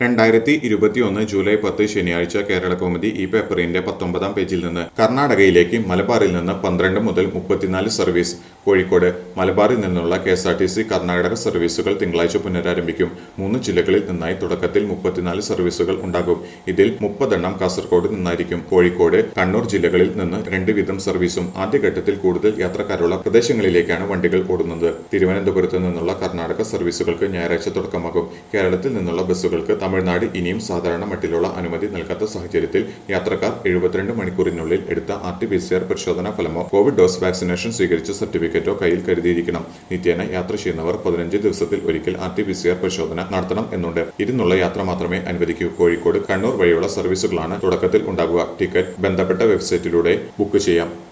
രണ്ടായിരത്തി ഇരുപത്തിയൊന്ന് ജൂലൈ പത്ത് ശനിയാഴ്ച കേരള കൗമുദി ഈ പേപ്പറിന്റെ പത്തൊമ്പതാം പേജിൽ നിന്ന് കർണാടകയിലേക്ക് മലബാറിൽ നിന്ന് പന്ത്രണ്ട് മുതൽ മുപ്പത്തിനാല് സർവീസ് കോഴിക്കോട് മലബാറിൽ നിന്നുള്ള K S R T C Karnataka സർവീസുകൾ തിങ്കളാഴ്ച പുനരാരംഭിക്കും മൂന്ന് ജില്ലകളിൽ നിന്നായി തുടക്കത്തിൽ മുപ്പത്തിനാല് സർവീസുകൾ ഉണ്ടാകും ഇതിൽ മുപ്പതെണ്ണം കാസർഗോഡ് നിന്നായിരിക്കും കോഴിക്കോട് കണ്ണൂർ ജില്ലകളിൽ നിന്ന് രണ്ട് വീതം സർവീസും ആദ്യഘട്ടത്തിൽ കൂടുതൽ യാത്രക്കാരുള്ള പ്രദേശങ്ങളിലേക്കാണ് വണ്ടികൾ ഓടുന്നത് തിരുവനന്തപുരത്ത് നിന്നുള്ള കർണാടക സർവീസുകൾക്ക് ഞായറാഴ്ച തുടക്കമാകും കേരളത്തിൽ നിന്നുള്ള ബസ്സുകൾക്ക് തമിഴ്നാട് ഇനിയും സാധാരണ മട്ടിലുള്ള അനുമതി നൽകാത്ത സാഹചര്യത്തിൽ യാത്രക്കാർ എഴുപത്തിരണ്ട് മണിക്കൂറിനുള്ളിൽ എടുത്ത R T P C R പരിശോധനാ ഫലമോ കോവിഡ് ഡോസ് വാക്സിനേഷൻ സ്വീകരിച്ച സർട്ടിഫിക്കറ്റോ കയ്യിൽ കരുതിയിരിക്കണം നിത്യേന യാത്ര ചെയ്യുന്നവർ പതിനഞ്ച് ദിവസത്തിൽ ഒരിക്കൽ R T P C R പരിശോധന നടത്തണം എന്നുണ്ട് ഇരുന്നുള്ള യാത്ര മാത്രമേ അനുവദിക്കൂ കോഴിക്കോട് കണ്ണൂർ വഴിയുള്ള സർവീസുകളാണ് തുടക്കത്തിൽ ഉണ്ടാകുക ടിക്കറ്റ് ബന്ധപ്പെട്ട വെബ്സൈറ്റിലൂടെ ബുക്ക് ചെയ്യാം